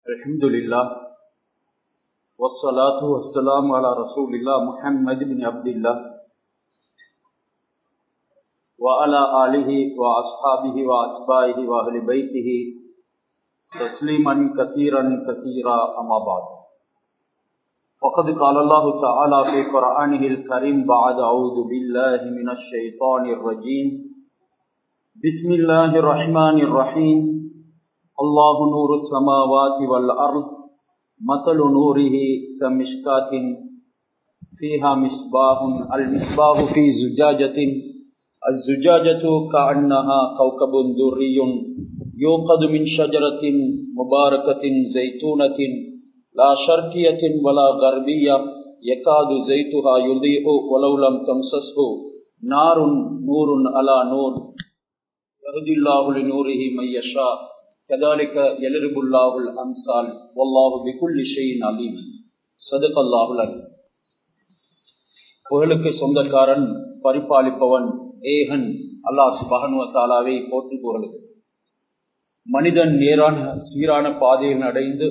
الحمد لله والصلاة والسلام على رسول الله محمد بن عبد الله وعلى آله وأصحابه وأتباعه وأهل بيته تسليما كثيرا كثيرا أما بعد وقد قال الله تعالى في قرآنه الكريم بعد أعوذ بالله من الشيطان الرجيم بسم الله الرحمن الرحيم الله نور السماوات والأرض مثل نوره كمشكاة فيها مصباح المصباح في زجاجة الزجاجة كأنها كوكب دري يوقد من شجرة مباركة زيتونة لا شرقية ولا غربية يكاد زيتها يضيء ولو لم تمسسه نار نور على نور يهدي الله لنوره من يشاء كذلك يلرب الله الأمثال والله بكل شيء عليم صدق الله العليم புகழுக்கு சொந்தக்காரன் பரிபாலிப்பவன் ஏகன் அல்லாஹ் சுபகனுவத்தாலாவை போற்றி புகழுது மனிதன் நேரான சீரான பாதையில் அடைந்து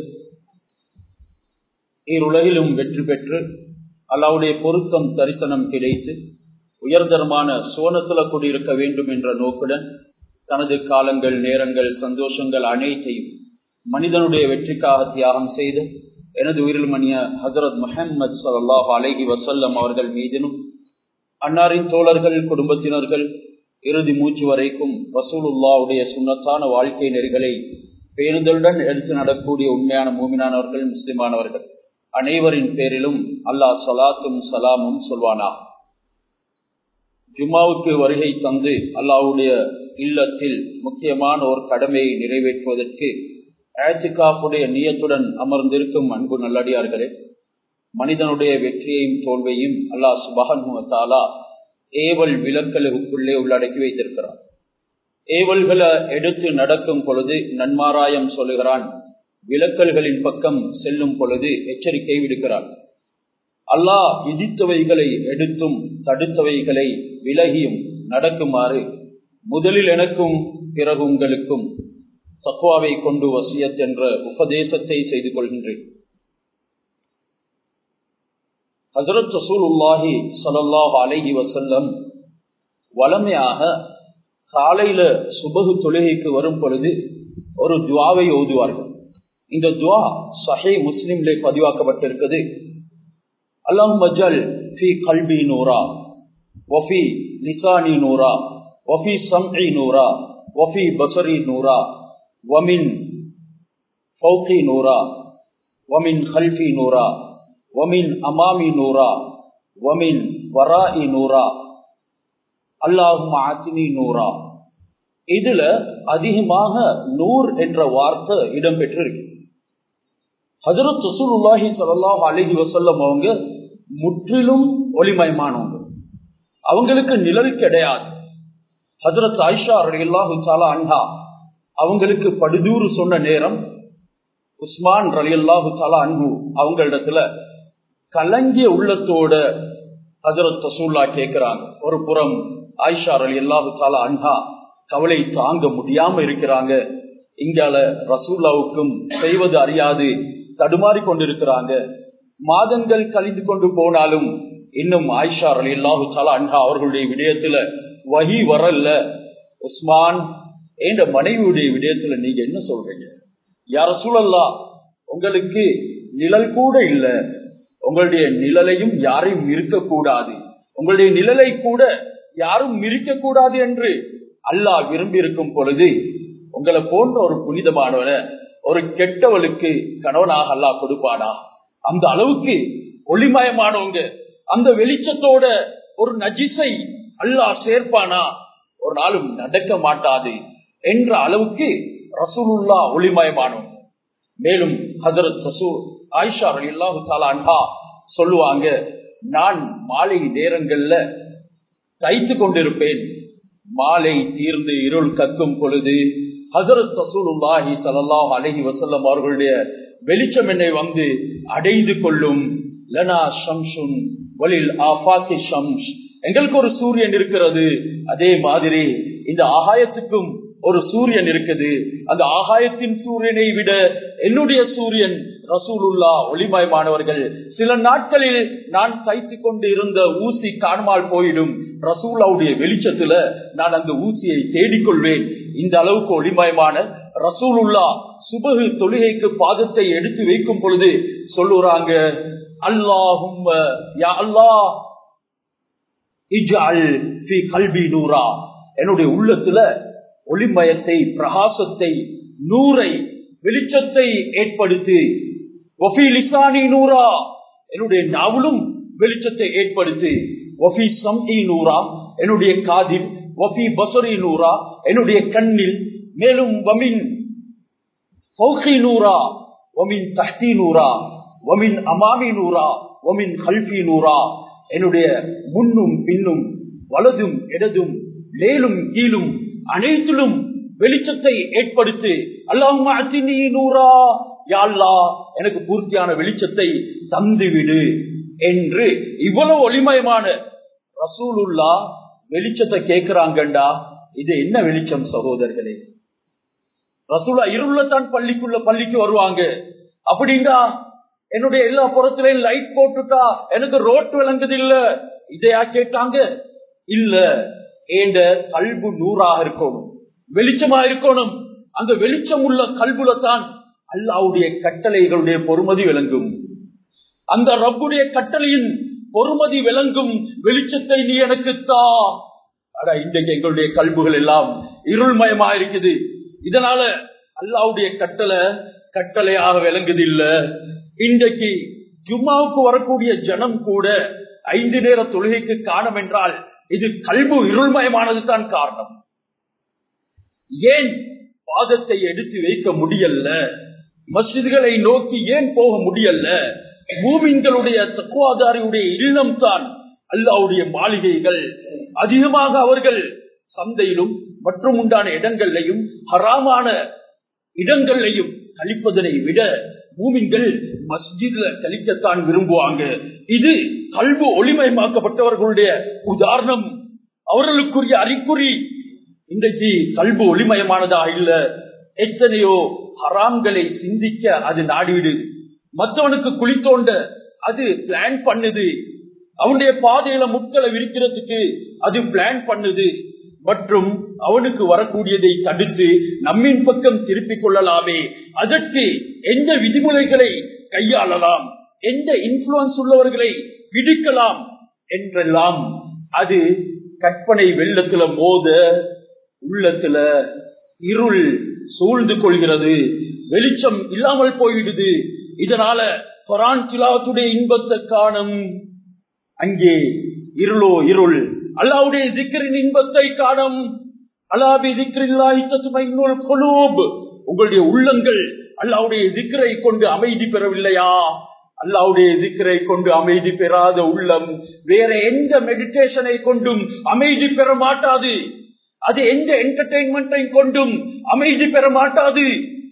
ஈருலகிலும் வெற்றி பெற்று அல்லாவுடைய பொருத்தம் தரிசனம் கிடைத்து உயர்தரமான சுவனத்துல குடியிருக்க வேண்டும் என்ற நோக்குடன் தனது காலங்கள் நேரங்கள் சந்தோஷங்கள் அனைத்தையும் மனிதனுடைய வெற்றிக்காக தியாகம் செய்து எனது உயிரில் மணிய ஹசரத் முஹம்மது சல்லாஹ் அலஹி வசல்லம் அவர்கள் மீதினும் அன்னாரின் தோழர்கள் குடும்பத்தினர்கள் இறுதி மூச்சு வரைக்கும் ரசூலுல்லாவுடைய சுண்ணத்தான வாழ்க்கை நெறிகளை பேணுதலுடன் எடுத்து நடக்கூடிய உண்மையான மூமினானவர்கள் முஸ்லிமானவர்கள் அனைவரின் பேரிலும் அல்லாஹ் சலாத்தும் சலாமும் சொல்வானா ஜும்மாவுக்கு வருகை தந்து அல்லாவுடைய இல்லத்தில் முக்கியமான ஒரு கடமையை நிறைவேற்றுவதற்கு ஆட்சிகாப்புடைய நியத்துடன் அமர்ந்திருக்கும் அன்பு நல்லடியார்களே மனிதனுடைய வெற்றியையும் தோல்வையும் அல்லாஹ் சுபகன்முகத்தாலா ஏவல் விலக்கலுக்குள்ளே உள்ளடக்கி வைத்திருக்கிறார் ஏவல்களை எடுத்து நடக்கும் பொழுது நன்மாராயம் சொல்லுகிறான் விலக்கல்களின் பக்கம் செல்லும் பொழுது எச்சரிக்கை விடுக்கிறான் அல்லாஹ் விதித்தவைகளை எடுத்தும் தடுத்தவைகளை விலகியும் நடக்குமாறு முதலில் எனக்கும் பிறகு உங்களுக்கும் தக்குவாவை கொண்டு வசியத் என்ற உபதேசத்தை செய்து கொள்கின்றேன் ஹசரத் ரசூலுல்லாஹி சல்லாஹ் அலஹி வசல்லம் வளமையாக காலையில சுபகு தொழுகைக்கு வரும் பொழுது ஒரு துவாவை ஓதுவார்கள் இந்த துவா சஹை முஸ்லிம்ல பதிவாக்கப்பட்டிருக்குது அல்லாம் மஜல் ஃபி கல்பி நூரா வஃபி லிசானி நூரா வஃபி சம்இ நூரா வஃபி பசரி நூரா வமின் ஃபௌகி நூரா வமின் ஹல்ஃபி நூரா வமின் அமாமி நூரா வமின் வராஇ நூரா அல்லாஹும் ஆத்தினி நூரா இதுல அதிகமாக நூர் என்ற வார்த்தை இடம்பெற்றிருக்கு ஹசரத் ரசூலுல்லாஹி சல்லாஹ் அலஹி வசல்லம் அவங்க முற்றிலும் ஒளிமயமானவங்க அவங்களுக்கு நிழல் கிடையாது ஹசரத் ஆயிஷா ரலியல்லாஹு தாலா அன்ஹா அவங்களுக்கு படுதூறு சொன்ன நேரம் உஸ்மான் ரலியல்லாஹு தாலா அன்பு அவங்களிடத்துல கலங்கிய உள்ளத்தோட ஹசரத் ரசூல்லா கேட்கிறாங்க ஒரு புறம் ஆயிஷா அலி அல்லாஹு தாலா அன்ஹா கவலை தாங்க முடியாம இருக்கிறாங்க இங்கால ரசூல்லாவுக்கும் செய்வது அறியாது தடுமாறி கொண்டிருக்கிறாங்க மாதங்கள் கழிந்து கொண்டு போனாலும் இன்னும் ஆயிஷா அலி அல்லாஹு தாலா அன்ஹா அவர்களுடைய விடயத்துல வகி வரல உஸ்மான் என்ற மனைவியுடைய விடயத்துல நீங்க என்ன சொல்றீங்க யார சூழல்லா உங்களுக்கு நிழல் கூட இல்ல உங்களுடைய நிழலையும் யாரையும் இருக்கக்கூடாது உங்களுடைய நிழலை கூட யாரும் மிரிக்க கூடாது என்று அல்லாஹ் விரும்பி இருக்கும் பொழுது உங்களை போன்ற ஒரு புனிதமானவன ஒரு கெட்டவளுக்கு கணவனாக அல்லாஹ் கொடுப்பானா அந்த அளவுக்கு ஒளிமயமானவங்க அந்த வெளிச்சத்தோட ஒரு நஜிசை அல்லாஹ் சேர்ப்பானா ஒரு நாளும் நடக்க மாட்டாது என்ற அளவுக்கு ரசூலுல்லா ஒளிமயமானவங்க மேலும் ஹசரத் ரசூல் ஆயிஷா அல்லாஹு தாலா சொல்லுவாங்க நான் மாலை நேரங்கள்ல தைத்து கொண்டிருப்பேன் மாலை தீர்ந்து இருள் கக்கும் பொழுது ஹசரத் ரசூலுல்லாஹி சல்லாஹ் அலஹி வசல்லம் அவர்களுடைய வெளிச்சம் என்னை வந்து அடைந்து கொள்ளும் லனா ஷம்ஷுன் வலில் ஆஃபாக்கி ஷம்ஷ் எங்களுக்கு ஒரு சூரியன் இருக்கிறது அதே மாதிரி இந்த ஆகாயத்துக்கும் ஒரு சூரியன் இருக்குது அந்த ஆகாயத்தின் சூரியனை விட என்னுடைய சூரியன் ரசூலுல்லா ஒளிமயமானவர்கள் சில நாட்களில் நான் தைத்து கொண்டு இருந்த ஊசி காணாமல் போயிடும் ரசூலாவுடைய வெளிச்சத்துல நான் அந்த ஊசியை தேடிக்கொள்வேன் இந்த அளவுக்கு ஒளிமயமான ரசூலுல்லா சுபகு தொழுகைக்கு பாதத்தை எடுத்து வைக்கும் பொழுது சொல்லுறாங்க அல்லாஹும் யா அல்லாஹ் இஜ்அல் ஃபீ கல்பி நூரா என்னுடைய உள்ளத்துல ஒளிமயத்தை பிரகாசத்தை நூரை வெளிச்சத்தை ஏற்படுத்தி ஒஃபி லிசானி நூரா என்னுடைய நாவலும் வெளிச்சத்தை ஏற்படுத்தி ஒஃபி சம்இ நூரா என்னுடைய காதில் ஒஃபி பசரி நூரா என்னுடைய கண்ணில் மேலும் வமின் ஃபௌகி நூரா ஒமின் தஹ்தி நூரா ஒமின் அமாமி நூரா ஒமின் ஹல்பி நூரா என்னுடைய முன்னும் பின்னும் வலதும் இடதும் மேலும் கீழும் அனைத்திலும் வெளிச்சத்தை ஏற்படுத்தி அல்லாஹ் நூறா யாழ்லா எனக்கு பூர்த்தியான வெளிச்சத்தை தந்துவிடு என்று இவ்வளவு ஒளிமயமான ரசூலுல்லா வெளிச்சத்தை கேட்கிறாங்கண்டா இது என்ன வெளிச்சம் சகோதரர்களே ரசூலா இருளத்தான் பள்ளிக்குள்ள பள்ளிக்கு வருவாங்க அப்படின்னா என்னுடைய எல்லா புறத்திலையும் லைட் போட்டுட்டா எனக்கு ரோட் விளங்குது இல்ல இதையா கேட்டாங்க இல்ல ஏண்ட கல்பு நூறாக இருக்கணும் வெளிச்சமா இருக்கணும் அந்த வெளிச்சம் உள்ள கல்புல தான் அல்லாவுடைய கட்டளைகளுடைய பொறுமதி விளங்கும் அந்த ரப்புடைய கட்டளையின் பொறுமதி விளங்கும் வெளிச்சத்தை நீ எனக்கு தா அட இன்றைக்கு எங்களுடைய கல்புகள் எல்லாம் இருள்மயமா இருக்குது இதனால அல்லாவுடைய கட்டளை கட்டளையாக விளங்குது இல்ல இன்றைக்கு ஜும்மாவுக்கு வரக்கூடிய ஜனம் கூட ஐந்து நேர தொழுகைக்கு காணும் என்றால் இது கல்பு இருள்மயமானது தான் காரணம் ஏன் பாதத்தை எடுத்து வைக்க முடியல மசித்களை நோக்கி ஏன் போக முடியல பூமிங்களுடைய தக்குவாதாரியுடைய இல்லம் தான் அல்லாவுடைய மாளிகைகள் அதிகமாக அவர்கள் சந்தையிலும் மற்றும் உண்டான இடங்களையும் ஹராமான இடங்களையும் கழிப்பதனை விட பூமிங்கள் மஸ்ஜித்ல கழிக்கத்தான் விரும்புவாங்க இது கல்வு ஒளிமயமாக்கப்பட்டவர்களுடைய உதாரணம் அவர்களுக்குரிய அறிகுறி இன்றைக்கு கல்வு ஒளிமயமானதா இல்ல எத்தனையோ ஹராம்களை சிந்திக்க அது நாடிவிடுது மற்றவனுக்கு குளித்தோண்ட அது பிளான் பண்ணுது அவனுடைய பாதையில முட்களை விரிக்கிறதுக்கு அது பிளான் பண்ணுது மற்றும் அவனுக்கு வரக்கூடியதை தடுத்து நம்மின் பக்கம் திருப்பிக் கொள்ளலாமே அதற்கு எந்த விதிமுறைகளை கையாளலாம் எந்த இன்ஃபுளுன்ஸ் உள்ளவர்களை விடுக்கலாம் என்றெல்லாம் அது கற்பனை வெள்ளத்துல மோத உள்ளத்துல இருள் சூழ்ந்து கொள்கிறது வெளிச்சம் இல்லாமல் போய்விடுது இதனால கொரான் சிலாத்துடைய இன்பத்தை காணும் அங்கே இருளோ இருள் அல்லாவுடைய திக்கரின் இன்பத்தை காணும் அல்லாபி திக்கரில்லாய் கொலூப் உங்களுடைய உள்ளங்கள் அல்லாவுடைய திக்கரை கொண்டு அமைதி பெறவில்லையா அல்லாவுடைய திக்கரை கொண்டு அமைதி பெறாத உள்ளம் வேற எந்த மெடிடேஷனை கொண்டும் அமைதி பெற மாட்டாது அது எந்த என்டர்டெயின்மெண்டை கொண்டும் அமைதி பெற மாட்டாது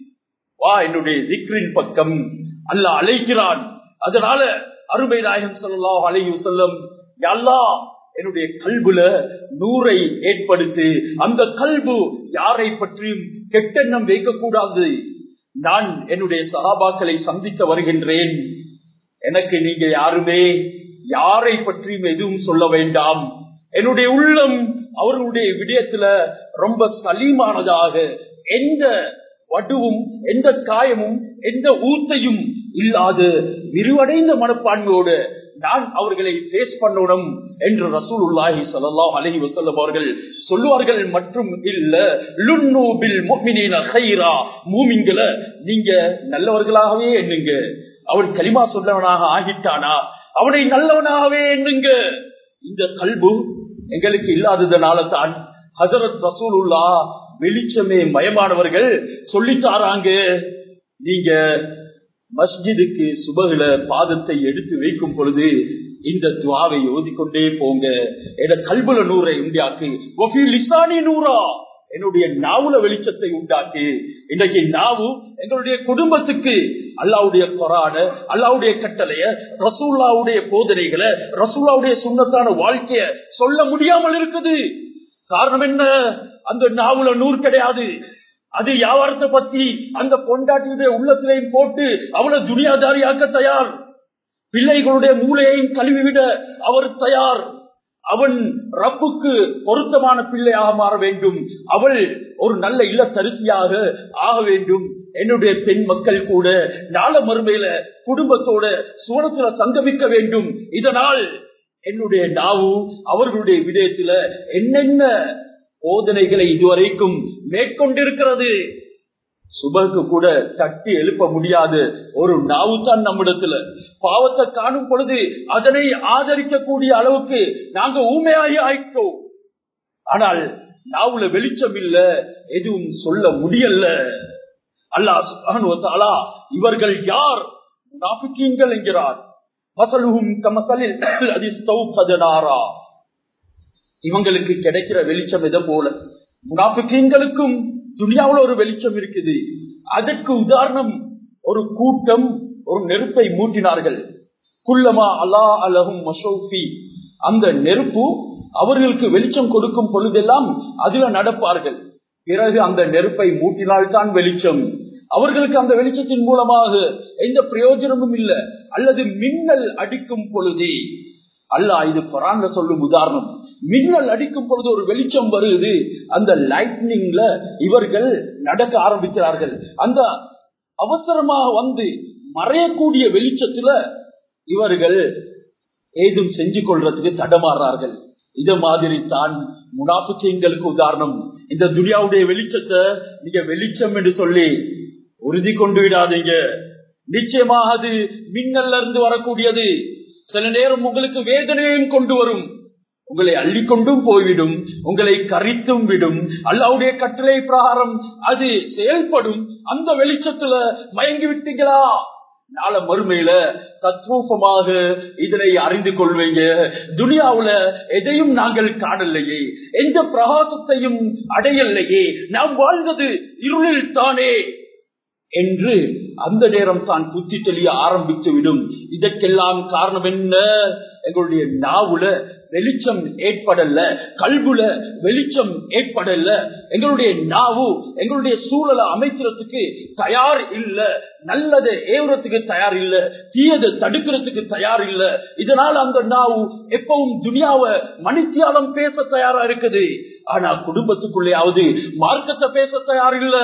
வா என்னுடைய திக்ரின் பக்கம் அல்லாஹ் அழைக்கிறான் அதனால அருமை நாயகம் சொல்லலாம் அலையு செல்லம் அல்லா என்னுடைய கல்புல நூறை ஏற்படுத்தி அந்த கல்பு யாரை பற்றியும் கெட்டெண்ணம் வைக்கக்கூடாது நான் என்னுடைய சகாபாக்களை சந்திக்க வருகின்றேன் எனக்கு நீங்க யாருமே யாரை பற்றியும் எதுவும் சொல்ல வேண்டாம் என்னுடைய உள்ளம் அவர்களுடைய விடயத்துல ரொம்ப சலீமானதாக எந்த வடுவும் எந்த காயமும் எந்த ஊத்தையும் இல்லாத விரிவடைந்த மனப்பான்மையோடு நான் அவர்களை பேஸ் பண்ணணும் என்று ரசூலுல்லாஹி ஸல்லல்லாஹு அலைஹி வஸல்லம் அவர்கள் சொல்லுவார்கள் மற்றும் இல்ல லுன்னூபில் முஃமினீன கைரா மூமின்களை நீங்க நல்லவர்களாகவே எண்ணுங்க அவன் கலிமா சொல்லவனாக ஆகிட்டானா அவனை நல்லவனாகவே எண்ணுங்க இந்த கல்பு எங்களுக்கு இல்லாததுனால தான் ஹசரத் ரசூலுல்லா வெளிச்சமே மயமானவர்கள் சொல்லித்தாராங்க நீங்க மஸ்ஜிதுக்கு சுபகுல பாதத்தை எடுத்து வைக்கும் பொழுது இந்த துவாவை ஓதிக்கொண்டே போங்க என கல்புல நூறை உண்டாக்கு லிசானி நூறா என்னுடைய நாவுல வெளிச்சத்தை உண்டாக்கி இன்றைக்கு நாவு எங்களுடைய குடும்பத்துக்கு அல்லாவுடைய கொரான அல்லாவுடைய கட்டளைய ரசூல்லாவுடைய போதனைகளை ரசூல்லாவுடைய சுண்ணத்தான வாழ்க்கைய சொல்ல முடியாமல் இருக்குது காரணம் என்ன அந்த நாவுல நூறு கிடையாது அது வியாபாரத்தை பத்தி அந்த பொண்டாட்டியுடைய உள்ளத்திலையும் போட்டு அவளை துனியாதாரியாக்க தயார் பிள்ளைகளுடைய மூளையையும் கழுவிவிட அவர் தயார் அவன் ரப்புக்கு பொருத்தமான பிள்ளையாக மாற வேண்டும் அவள் ஒரு நல்ல இல்லத்தரிசியாக ஆக வேண்டும் என்னுடைய பெண் மக்கள் கூட நாள மறுமையில குடும்பத்தோட சுவனத்துல சங்கமிக்க வேண்டும் இதனால் என்னுடைய நாவு அவர்களுடைய விடயத்துல என்னென்ன போதனைகளை இதுவரைக்கும் மேற்கொண்டிருக்கிறது சுபருக்கு கூட தட்டி எழுப்ப முடியாது ஒரு நாவு தான் நம்மிடத்துல பாவத்தை காணும் பொழுது அதனை ஆதரிக்கக்கூடிய அளவுக்கு நாங்க ஊமையாகி ஆயிட்டோம் ஆனால் நாவுல வெளிச்சம் இல்ல எதுவும் சொல்ல முடியல அல்லாஹ் இவர்கள் யார் நாபிக்கீங்கள் என்கிறார் மசலுகும் கமசலில் அதிஸ்தௌபதனாரா இவங்களுக்கு கிடைக்கிற வெளிச்சம் எதை போல முனாபிக்கீங்களுக்கும் துனியாவில் ஒரு வெளிச்சம் இருக்குது அதற்கு உதாரணம் ஒரு கூட்டம் ஒரு நெருப்பை மூட்டினார்கள் குல்லமா அலா அலகும் மஷோஃபி அந்த நெருப்பு அவர்களுக்கு வெளிச்சம் கொடுக்கும் பொழுதெல்லாம் அதுல நடப்பார்கள் பிறகு அந்த நெருப்பை மூட்டினால்தான் வெளிச்சம் அவர்களுக்கு அந்த வெளிச்சத்தின் மூலமாக எந்த பிரயோஜனமும் இல்லை அல்லது மின்னல் அடிக்கும் பொழுதே அல்ல இது குரான்ல சொல்லும் உதாரணம் மின்னல் அடிக்கும் பொழுது ஒரு வெளிச்சம் வருது அந்த லைட்னிங்ல இவர்கள் நடக்க ஆரம்பிக்கிறார்கள் அந்த அவசரமாக வந்து மறையக்கூடிய வெளிச்சத்துல இவர்கள் ஏதும் செஞ்சு கொள்றதுக்கு தடமாறுறார்கள் இது மாதிரி தான் முனாபிச்சங்களுக்கு உதாரணம் இந்த துனியாவுடைய வெளிச்சத்தை நீங்க வெளிச்சம் என்று சொல்லி உறுதி கொண்டு விடாதீங்க நிச்சயமாக அது மின்னல்ல இருந்து வரக்கூடியது சில நேரம் உங்களுக்கு வேதனையும் கொண்டு வரும் உங்களை அள்ளிக்கொண்டும் போய்விடும் உங்களை கரித்தும் விடும் அல்லாவுடைய கட்டளை பிரகாரம் அது செயல்படும் அந்த வெளிச்சத்துல மயங்கி விட்டீங்களா நாள மறுமையில தத்ரூபமாக இதனை அறிந்து கொள்வீங்க துனியாவுல எதையும் நாங்கள் காணலையே எந்த பிரகாசத்தையும் அடையலையே நாம் வாழ்ந்தது இருளில் தானே என்று அந்த நேரம் தான் புத்தி தெளிய ஆரம்பித்து விடும் இதற்கெல்லாம் காரணம் என்ன எங்களுடைய நாவுல வெளிச்சம் ஏற்படல கல்புல வெளிச்சம் ஏற்படல எங்களுடைய நாவு எங்களுடைய சூழலை அமைக்கிறதுக்கு தயார் இல்ல நல்லதை ஏவுறதுக்கு தயார் இல்ல தீயதை தடுக்கிறதுக்கு தயார் இல்ல இதனால் அந்த நாவு எப்பவும் துனியாவை மணித்தியாலம் பேச தயாரா இருக்குது ஆனா குடும்பத்துக்குள்ளேயாவது மார்க்கத்தை பேச தயார் இல்ல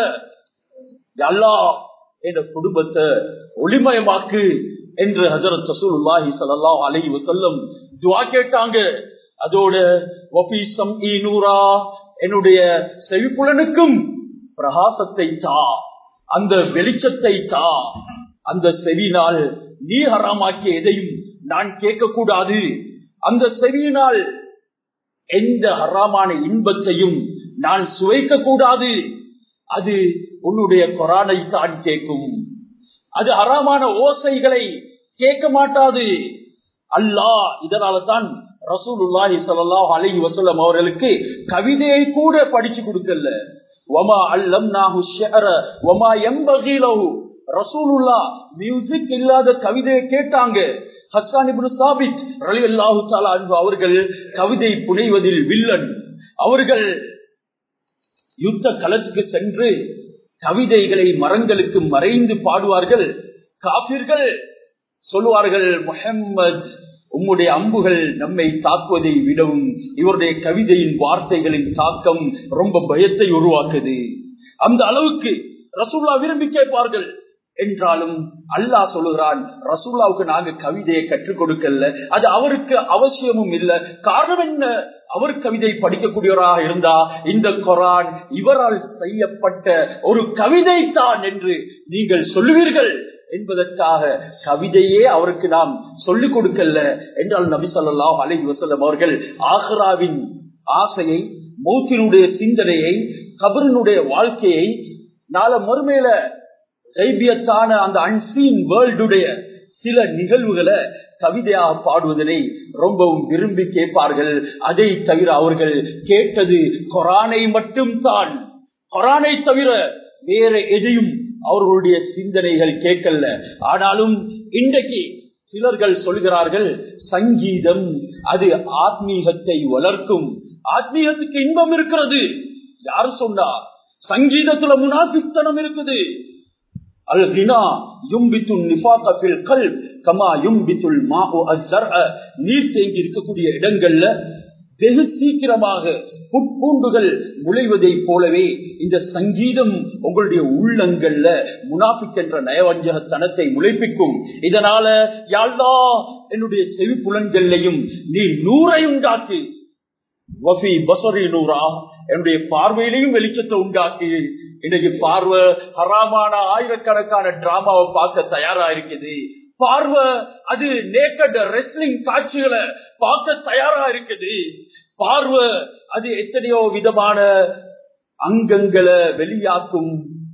அல்லா என் குடும்பத்தை ஒளிமயமாக்கு என்று ஹசரத் ரசூலுல்லாஹி ஸல்லல்லாஹு அலைஹி வஸல்லம் துஆ கேட்டாங்க அதோட வபீசம் ஈனூரா என்னுடைய செவிப்புலனுக்கும் பிரகாசத்தை தா அந்த வெளிச்சத்தை தா அந்த செவினால் நீ ஹராமாக்கிய எதையும் நான் கேட்க கூடாது அந்த செவியினால் எந்த ஹராமான இன்பத்தையும் நான் சுவைக்க கூடாது அது உன்னுடைய கொரானை தான் கேட்கும் அது அறமான ஓசைகளை கேட்க மாட்டாது அல்லாஹ் இதனால தான் ரசூலுல்லாஹி ஸல்லல்லாஹு அலைஹி வஸல்லம் அவர்களுக்கு கவிதையை கூட படிச்சு கொடுக்கல வமா அல்லம்னாஹு ஷிஅர வமா யம்பகி லஹு ரசூலுல்லாஹ் மியூசிக் இல்லாத கவிதையை கேட்டாங்க ஹஸ்ஸான் இப்னு சாபித் ரலியல்லாஹு தஆலா அன்ஹு அவர்கள் கவிதை புனைவதில் வில்லன் அவர்கள் யுத்த களத்துக்கு சென்று கவிதைகளை மரங்களுக்கு மறைந்து பாடுவார்கள் காபிர்கள் சொல்லுவார்கள் முஹம்மது உம்முடைய அம்புகள் நம்மை தாக்குவதை விடவும் இவருடைய கவிதையின் வார்த்தைகளின் தாக்கம் ரொம்ப பயத்தை உருவாக்குது அந்த அளவுக்கு ரசூல்லா விரும்பி கேட்பார்கள் என்றாலும் அல்லாஹ் சொல்லுகிறான் ரசூல்லாவுக்கு நாங்க கவிதையை கற்றுக் கொடுக்கல அது அவருக்கு அவசியமும் இல்லை காரணம் என்ன அவர் கவிதை படிக்கக்கூடியவராக இருந்தா இந்த கொரான் இவரால் செய்யப்பட்ட ஒரு கவிதை தான் என்று நீங்கள் சொல்லுவீர்கள் என்பதற்காக கவிதையே அவருக்கு நாம் சொல்லிக் கொடுக்கல என்றால் நபி சொல்லாஹ் அலை வசல்லம் அவர்கள் ஆஹ்ராவின் ஆசையை மௌத்தினுடைய சிந்தனையை கபரினுடைய வாழ்க்கையை நாள மறுமையில கைபியத்தான அந்த அன்சீன் வேர்ல்டுடைய சில நிகழ்வுகளை கவிதையாக பாடுவதனை ரொம்பவும் விரும்பி கேட்பார்கள் அதை தவிர அவர்கள் கேட்டது கொரானை மட்டும் தான் கொரானை தவிர வேற எதையும் அவர்களுடைய சிந்தனைகள் கேட்கல ஆனாலும் இன்றைக்கு சிலர்கள் சொல்கிறார்கள் சங்கீதம் அது ஆத்மீகத்தை வளர்க்கும் ஆத்மீகத்துக்கு இன்பம் இருக்கிறது யாரு சொன்னா சங்கீதத்துல முனாபித்தனம் இருக்குது அல் கினா யும்பித்துல் நிஃபாக ஃபில் கல்ப் கமா யும்பித்துல் மாஹு அஸ்ஸர்அ நீர் தேங்கி இருக்கக்கூடிய இடங்கள்ல வெகு சீக்கிரமாக புட்பூண்டுகள் முளைவதை போலவே இந்த சங்கீதம் உங்களுடைய உள்ளங்கள்ல முனாபிக் என்ற நயவஞ்சகத்தனத்தை முளைப்பிக்கும் இதனால யாழ்லா என்னுடைய செவி புலன்கள்லையும் நீ நூறை உண்டாக்கு வஃபி பசரி நூறா என்னுடைய பார்வையிலையும் வெளிச்சத்தை உண்டாக்கி இன்னைக்கு பார்வை ஹராமான ஆயிரக்கணக்கான டிராமாவை பார்க்க தயாரா இருக்குது பார்வை அது நேக்கட் ரெஸ்லிங் காட்சிகளை பார்க்க தயாரா இருக்குது பார்வை அது எத்தனையோ விதமான அங்கங்களை வெளியாக்கும்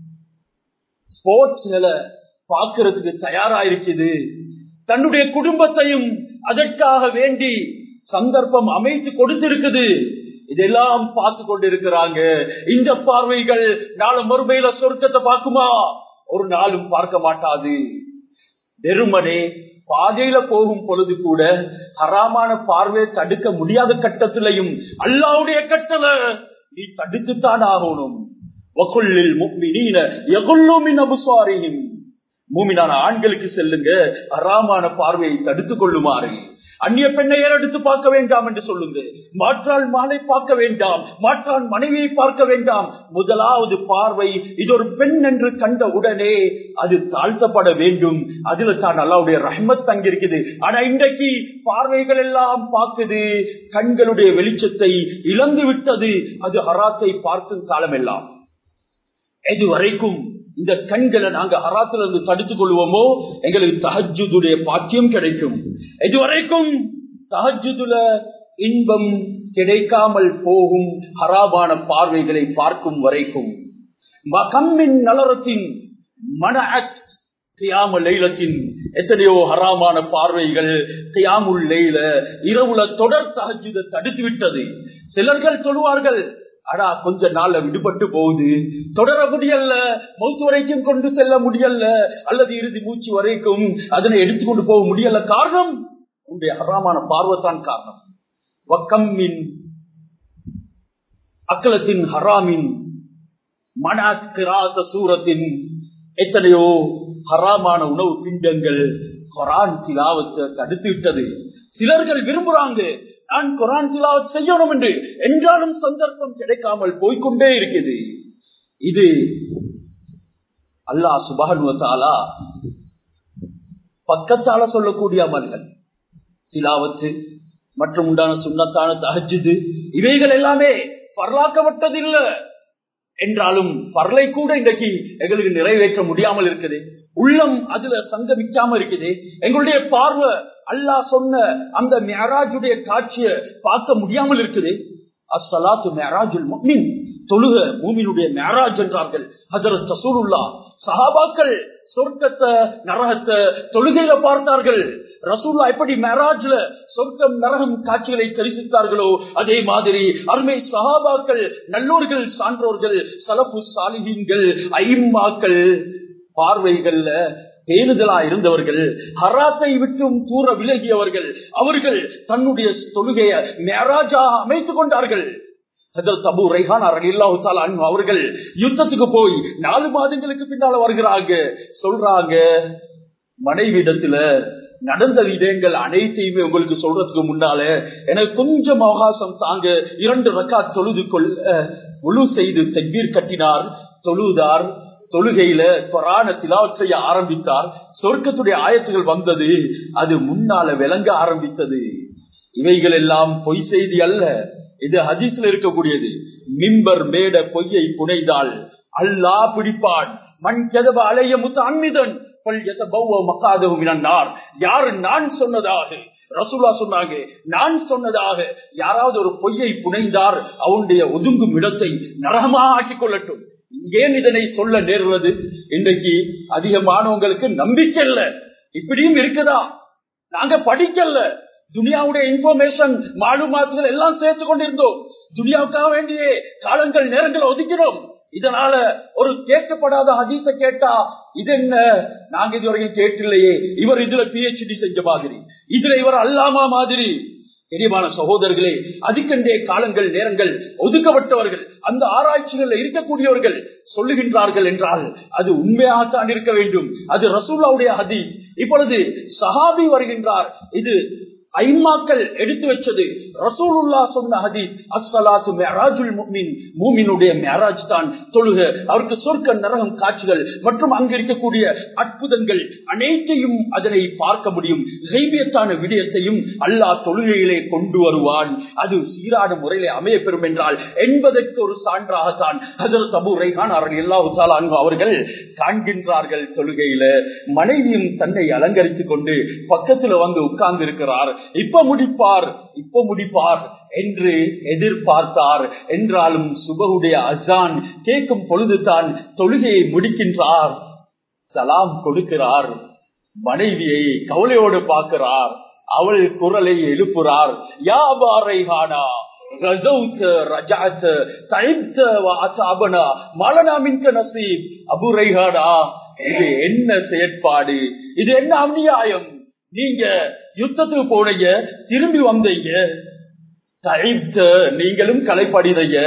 ஸ்போர்ட்ஸ்களை பார்க்கறதுக்கு தயாரா இருக்குது தன்னுடைய குடும்பத்தையும் அதற்காக வேண்டி சந்தர்ப்பம் அமைத்து கொடுத்திருக்குது இதெல்லாம் பார்த்து கொண்டிருக்கிறாங்க இந்த பார்வைகள் நாள மறுமையில சொர்க்கத்தை பார்க்குமா ஒரு நாளும் பார்க்க மாட்டாது வெறுமனே பாதையில போகும் பொழுது கூட ஹராமான பார்வையை தடுக்க முடியாத கட்டத்திலையும் அல்லாவுடைய கட்டளை நீ தடுத்துத்தான் ஆகணும் வகுல்லில் முக்மினீன எகுல்லுமின் அபுசாரியும் மூமினான ஆண்களுக்கு செல்லுங்க அறாமான பார்வையை தடுத்துக் கொள்ளுமாறு அந்நிய பெண்ணை ஏறெடுத்து பார்க்க வேண்டாம் என்று சொல்லுங்க மாற்றால் மாலை பார்க்க வேண்டாம் மாற்றால் மனைவியை பார்க்க வேண்டாம் முதலாவது பார்வை இது ஒரு பெண் என்று கண்ட உடனே அது தாழ்த்தப்பட வேண்டும் அதுல தான் அல்லாவுடைய ரஹ்மத் தங்கிருக்குது ஆனா இன்றைக்கு பார்வைகள் எல்லாம் பார்க்குது கண்களுடைய வெளிச்சத்தை இழந்து விட்டது அது ஹராத்தை பார்க்கும் காலம் எல்லாம் இது வரைக்கும் இந்த கண்களை நாங்க ஹராத்துல இருந்து தடுத்துக் கொள்வோமோ எங்களுக்கு தஹஜுடைய பாக்கியம் கிடைக்கும் இதுவரைக்கும் தஹஜுதுல இன்பம் கிடைக்காமல் போகும் ஹராபான பார்வைகளை பார்க்கும் வரைக்கும் கம்மின் நலரத்தின் மன கியாம லைலத்தின் எத்தனையோ ஹராமான பார்வைகள் கியாமுல் லைல இரவுல தொடர் தகஜுத தடுத்து விட்டது சிலர்கள் சொல்லுவார்கள் ஆனா கொஞ்ச நாள்ல விடுபட்டு போகுது தொடர முடியல மௌத்து வரைக்கும் கொண்டு செல்ல முடியல அல்லது இறுதி மூச்சு வரைக்கும் அதனை எடுத்துக்கொண்டு போக முடியல காரணம் உன்னுடைய அறாமான பார்வைத்தான் காரணம் வக்கம்மின் அக்கலத்தின் ஹராமின் மனாத் சூரத்தின் எத்தனையோ ஹராமான உணவு பிண்டங்கள் கொரான் திலாவத்தை தடுத்து விட்டது சிலர்கள் விரும்புறாங்க நான் குரான் திலாவத் செய்யணும் என்று என்றாலும் சந்தர்ப்பம் கிடைக்காமல் போய்கொண்டே இருக்குது இது அல்லாஹ் சுபானுவத்தாலா பக்கத்தால சொல்லக்கூடிய அமல்கள் திலாவத்து மற்றும் உண்டான சுண்ணத்தான தகஜுது இவைகள் எல்லாமே பரலாக்கப்பட்டதில்லை என்றாலும் பரலை கூட இன்றைக்கு எங்களுக்கு நிறைவேற்ற முடியாமல் இருக்குது உள்ளம் அதுல சங்கமிக்காம இருக்குது எங்களுடைய பார்வை அல்லாஹ் சொன்ன அந்த மேராஜுடைய காட்சியை பார்க்க முடியாமல் இருக்குது அஸ்ஸலாத்து மேராஜுல் முக்மின் தொழுக மூமினுடைய மேராஜ் என்றார்கள் ஹஜரத் ரசூலுல்லா சஹாபாக்கள் சொர்க்கத்தை நரகத்தை தொழுகையில பார்த்தார்கள் ரசூல்லா எப்படி மேராஜ்ல சொர்க்கம் நரகம் காட்சிகளை தரிசித்தார்களோ அதே மாதிரி அருமை சஹாபாக்கள் நல்லோர்கள் சான்றோர்கள் சலப்பு சாலிகீன்கள் ஐம்மாக்கள் பார்வைகள்ல பேணுதலா இருந்தவர்கள் ஹராத்தை விட்டும் தூர விலகியவர்கள் அவர்கள் தன்னுடைய தொழுகைய மேராஜா அமைத்துக் கொண்டார்கள் அவர்கள் யுத்தத்துக்கு போய் நாலு மாதங்களுக்கு பின்னால வருகிறாங்க சொல்றாங்க மனைவிடத்துல நடந்த விடயங்கள் அனைத்தையுமே உங்களுக்கு சொல்றதுக்கு முன்னால எனக்கு கொஞ்சம் அவகாசம் தாங்க இரண்டு ரக்கா தொழுது கொள்ள முழு செய்து தக்பீர் கட்டினார் தொழுதார் தொழுகையில கொரான திலாவத் செய்ய ஆரம்பித்தார் சொர்க்கத்துடைய ஆயத்துகள் வந்தது அது முன்னால விளங்க ஆரம்பித்தது இவைகள் எல்லாம் பொய் செய்தி அல்ல இது ஹதீஸ்ல இருக்கக்கூடியது மிம்பர் மேட பொய்யை புனைந்தால் அல்லா பிடிப்பான் மண் கதவ அலைய முத்து அன்மிதன் யாரு நான் சொன்னதாக ரசூலா சொன்னாங்க நான் சொன்னதாக யாராவது ஒரு பொய்யை புனைந்தார் அவனுடைய ஒதுங்கும் இடத்தை நரகமாக ஆக்கிக் கொள்ளட்டும் ஏன் இதனை சொல்ல நேர்வது இன்றைக்கு அதிகமானவங்களுக்கு நம்பிக்கை இல்ல இப்படியும் இருக்குதா நாங்க படிக்கல துனியாவுடைய இன்ஃபர்மேஷன் மாலுமாத்துகள் எல்லாம் சேர்த்து கொண்டிருந்தோம் துனியாவுக்காக வேண்டிய காலங்கள் நேரங்களை ஒதுக்கிறோம் இதனால ஒரு கேட்கப்படாத ஹதீஸ கேட்டா இது என்ன நாங்க இதுவரைக்கும் கேட்டில்லையே இவர் இதுல பிஹெச்டி செஞ்ச மாதிரி இதுல இவர் அல்லாமா மாதிரி தெரியமான சகோதரர்களே அதுக்கென்றே காலங்கள் நேரங்கள் ஒதுக்கப்பட்டவர்கள் அந்த ஆராய்ச்சிகள் இருக்கக்கூடியவர்கள் சொல்லுகின்றார்கள் என்றால் அது உண்மையாகத்தான் இருக்க வேண்டும் அது ரசூல்லாவுடைய ஹதீஸ் இப்பொழுது சஹாபி வருகின்றார் இது ஐமாக்கள் எடுத்து வச்சது ரசூலுல்லா சொன்ன ஹதீஸ் அஸ்ஸலாத்து மெராஜுல் முஃமின் மூமினுடைய மெராஜ் தான் தொழுக அவருக்கு சொர்க்க நரகம் காட்சிகள் மற்றும் அங்கு இருக்கக்கூடிய அற்புதங்கள் அனைத்தையும் அதனை பார்க்க முடியும் செய்வியத்தான விடயத்தையும் அல்லாஹ் தொழுகையிலே கொண்டு வருவான் அது சீரான முறையிலே அமைய பெறும் என்றால் என்பதற்கு ஒரு சான்றாகத்தான் ஹசரத் அபு ரைஹான் அவர்கள் எல்லா அன்பு அவர்கள் காண்கின்றார்கள் தொழுகையில மனைவியும் தன்னை அலங்கரித்துக் கொண்டு பக்கத்துல வந்து உட்கார்ந்து இருக்கிறார் இப்ப முடிப்பார் இப்ப முடிப்பார் என்று எதிர்பார்த்தார் என்றாலும் சுபகுடைய அசான் கேட்கும் பொழுதுதான் தொழுகையை முடிக்கின்றார் சலாம் கொடுக்கிறார் மனைவியை கவலையோடு பார்க்கிறார் அவள் குரலை எழுப்புறார் யாபாரைஹானா இது என்ன செயற்பாடு இது என்ன அநியாயம் நீங்க யுத்தத்துக்கு போனீங்க திரும்பி வந்தீங்க நீங்களும் கலைப்படிதைய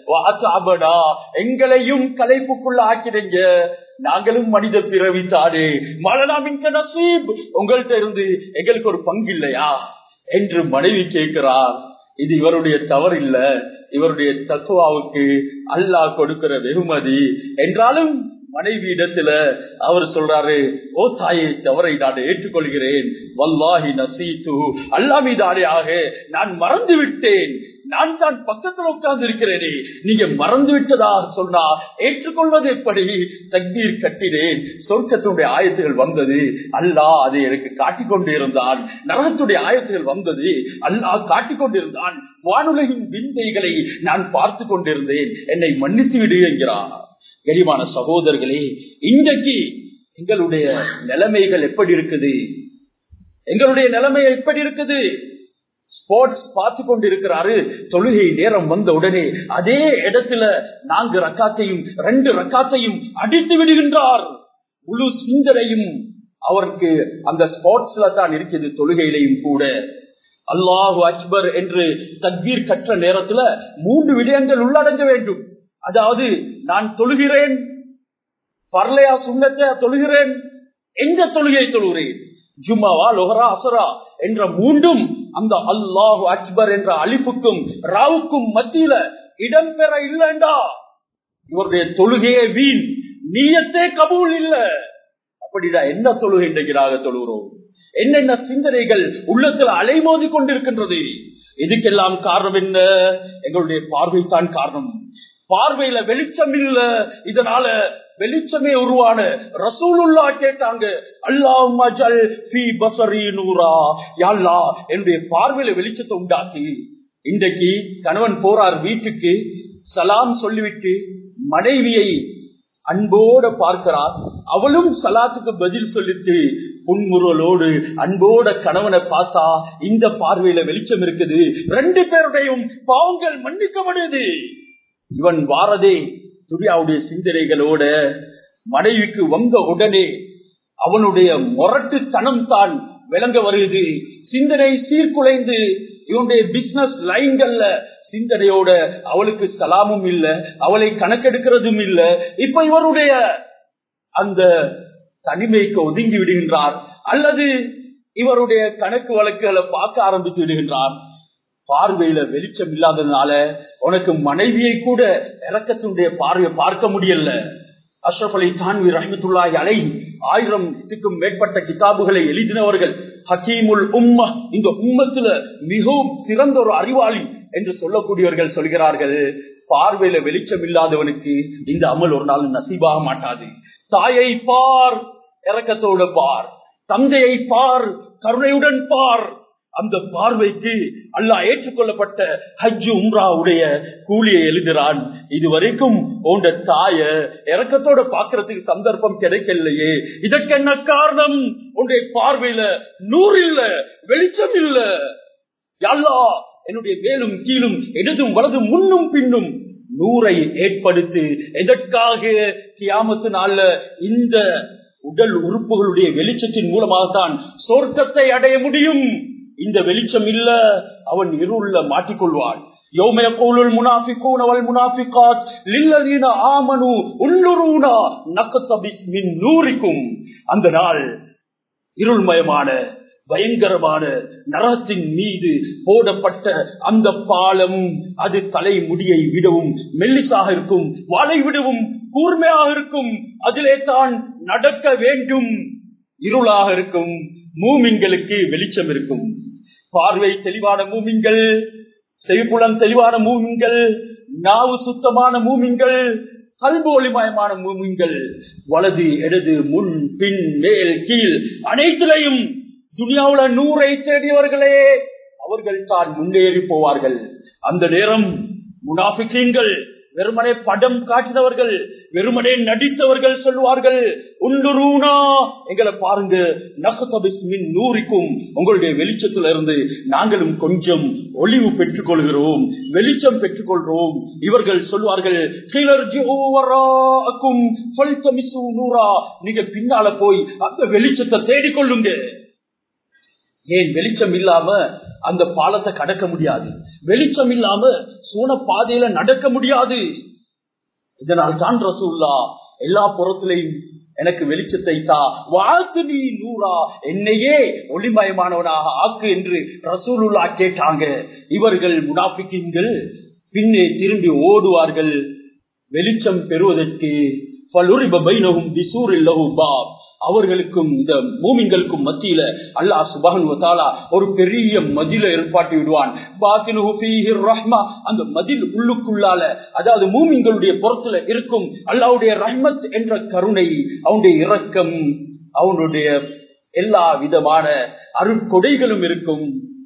எங்களையும் கலைப்புக்குள்ள ஆக்கிடுங்க நாங்களும் மனித பிறவித்தாடு மலனாமின் நசீப் உங்கள்கிட்ட இருந்து எங்களுக்கு ஒரு பங்கு இல்லையா என்று மனைவி கேட்கிறார் இது இவருடைய தவறு இல்ல இவருடைய தத்துவாவுக்கு அல்லாஹ் கொடுக்கிற வெகுமதி என்றாலும் மனைவி இடத்துல அவர் சொல்றாரு ஓ தாயை தவறை நான் ஏற்றுக்கொள்கிறேன் வல்லாஹி நசீத்து அல்லாமிதானே ஆக நான் மறந்து விட்டேன் நான் தான் பக்கத்தில் உட்கார்ந்து இருக்கிறேனே நீங்க மறந்து விட்டதாக சொன்னா ஏற்றுக்கொள்வது எப்படி தக்பீர் கட்டினேன் சொர்க்கத்தினுடைய ஆயத்துகள் வந்தது அல்லாஹ் அதை எனக்கு காட்டிக் கொண்டிருந்தான் நரகத்துடைய ஆயத்துகள் வந்தது அல்லாஹ் காட்டிக் கொண்டிருந்தான் வானுலகின் விந்தைகளை நான் பார்த்து கொண்டிருந்தேன் என்னை மன்னித்து விடு என்கிறான் கரிமான சகோதரர்களே இன்றைக்கு எங்களுடைய நிலைமைகள் எப்படி இருக்குது எங்களுடைய நிலைமை எப்படி இருக்குது ஸ்போர்ட்ஸ் பார்த்து கொண்டு இருக்கிறாரு தொழுகை நேரம் வந்த உடனே அதே இடத்துல நான்கு ரக்காத்தையும் ரெண்டு ரக்காத்தையும் அடித்து விடுகின்றார் முழு சிந்தனையும் அவருக்கு அந்த ஸ்போர்ட்ஸ்ல தான் இருக்குது தொழுகையிலையும் கூட அல்லாஹு அக்பர் என்று தக்பீர் கற்ற நேரத்துல மூன்று விடயங்கள் உள்ளடங்க வேண்டும் அதாவது நான் தொழுகிறேன் பர்லையா சுண்ணத்தை தொழுகிறேன் எந்த தொழுகை தொழுகிறேன் ஜும்மாவா லொஹரா அசரா என்ற மூன்றும் அந்த அல்லாஹு அக்பர் என்ற அலிப்புக்கும் ராவுக்கும் மத்தியில இடம்பெற இல்லைண்டா இவருடைய தொழுகையே வீண் நீயத்தே கபூல் இல்ல அப்படிதான் என்ன தொழுகை இன்றைக்கு தொழுகிறோம் என்னென்ன சிந்தனைகள் உள்ளத்துல அலைமோதி கொண்டிருக்கின்றது இதுக்கெல்லாம் காரணம் என்ன எங்களுடைய பார்வை தான் காரணம் பார்வையில வெளிச்சம் இல்ல இதனால வெளிச்சமே உருவான ரசூலுல்லா கேட்டாங்க அல்லாஹ் என்னுடைய பார்வையில வெளிச்சத்தை உண்டாக்கி இன்றைக்கு கணவன் போறார் வீட்டுக்கு சலாம் சொல்லிவிட்டு மனைவியை அன்போட பார்க்கிறார் அவளும் சலாத்துக்கு பதில் சொல்லிட்டு புன்முறலோடு அன்போட கணவனை பார்த்தா இந்த பார்வையில வெளிச்சம் இருக்குது ரெண்டு பேருடையும் பாவங்கள் மன்னிக்கப்படுது இவன் வாரதே துரியாவுடைய சிந்தனைகளோட மனைவிக்கு வந்த உடனே அவனுடைய முரட்டுத்தனம் தான் விளங்க வருகிறது சிந்தனை சீர்குலைந்து இவனுடைய பிசினஸ் லைன்கள்ல சிந்தனையோட அவளுக்கு சலாமும் இல்ல அவளை கணக்கெடுக்கிறதும் இல்ல இப்ப இவருடைய அந்த தனிமைக்கு ஒதுங்கி விடுகின்றார் அல்லது இவருடைய கணக்கு வழக்குகளை பார்க்க ஆரம்பித்து விடுகின்றார் பார்வையில வெளிச்சம் இல்லாததுனால உனக்கு மனைவியை கூட இறக்கத்தினுடைய பார்வையை பார்க்க முடியல அஷ்ரப் அலி தான்வி ரஹமத்துல்லாஹி அலை ஆயிரத்துக்கும் மேற்பட்ட கிதாபுகளை எழுதினவர்கள் ஹக்கீமுல் உம்ம இந்த உம்மத்துல மிகவும் சிறந்த ஒரு அறிவாளி என்று சொல்லக்கூடியவர்கள் சொல்கிறார்கள் பார்வையில வெளிச்சம் இல்லாதவனுக்கு இந்த அமல் ஒரு நாள் நசீபாக மாட்டாது தாயை பார் இறக்கத்தோடு பார் தந்தையை பார் கருணையுடன் பார் அந்த பார்வைக்கு அல்லாஹ் ஏற்றுக்கொள்ளப்பட்ட ஹஜ்ஜு உம்ராவுடைய கூலியை எழுதுகிறான் இதுவரைக்கும் உண்ட தாய இறக்கத்தோட பாக்குறதுக்கு சந்தர்ப்பம் கிடைக்கலையே இதற்கு என்ன காரணம் உன்னுடைய பார்வையில நூறு இல்ல வெளிச்சம் இல்ல அல்லா என்னுடைய மேலும் கீழும் இடதும் வலதும் முன்னும் பின்னும் நூறை ஏற்படுத்தி எதற்காக கியாமத்து நாள்ல இந்த உடல் உறுப்புகளுடைய வெளிச்சத்தின் மூலமாகத்தான் சொர்க்கத்தை அடைய முடியும் இந்த வெளிச்சம் இல்ல அவன் இருள மாட்டிக்கொள்வான் يوم يقول المنافقون والمنافقات للذين آمنوا انظرونا نقتبس من نوركم அந்த நாள் இருள்மயமான பயங்கரமான நரகத்தின் மீது போடப்பட்ட அந்த பாலம் அது தலை முடியை விடவும் மெல்லிசாக இருக்கும் வாழை விடவும் கூர்மையாக இருக்கும் அதிலே தான் நடக்க வேண்டும் இருளாக இருக்கும் மூமின்களுக்கு வெளிச்சம் இருக்கும் பார்வை தெளிவான மூமின்கள் செவிப்புலம் தெளிவான மூமின்கள் நாவு சுத்தமான மூமின்கள் கல்பு ஒளிமயமான மூமின்கள் வலது இடது முன் பின் மேல் கீழ் அனைத்திலையும் துனியாவுல நூறை தேடியவர்களே அவர்கள் தான் முன்னேறி போவார்கள் அந்த நேரம் முனாபிக்கீன்கள் வெறுமனே படம் காட்டினவர்கள் வெறுமனே நடித்தவர்கள் சொல்லுவார்கள் உள்ளுரூனா எங்களை பாருங்க நகதபிஸ்மின் நூறிக்கும் உங்களுடைய வெளிச்சத்துல இருந்து நாங்களும் கொஞ்சம் ஒளிவு பெற்றுக் கொள்கிறோம் வெளிச்சம் பெற்றுக் கொள்கிறோம் இவர்கள் சொல்வார்கள் நூறா நீங்க பின்னால போய் அந்த வெளிச்சத்தை தேடிக்கொள்ளுங்க ஏன் வெளிச்சம் இல்லாம அந்த பாலத்தை கடக்க முடியாது வெளிச்சம் இல்லாம சூன பாதையில நடக்க முடியாது இதனால் தான் ரசூல்லா எல்லா புறத்திலையும் எனக்கு வெளிச்சத்தை தா வாழ்த்து நீ நூறா என்னையே ஒளிமயமானவனாக ஆக்கு என்று ரசூலுல்லா கேட்டாங்க இவர்கள் முனாபிக்கின்கள் பின்னே திரும்பி ஓடுவார்கள் வெளிச்சம் பெறுவதற்கு அவர்களுக்கும் இந்த மூமின்களுக்கும் மத்தியில அல்லாஹ் சுபான் ஒரு பெரிய மதில ஏற்பாட்டி விடுவான் அந்த மதில் உள்ளுக்குள்ளால அதாவது மூமின்களுடைய புறத்துல இருக்கும் அல்லாவுடைய ரஹ்மத் என்ற கருணை அவனுடைய இரக்கம் அவனுடைய எல்லா விதமான அருட்கொடைகளும் இருக்கும்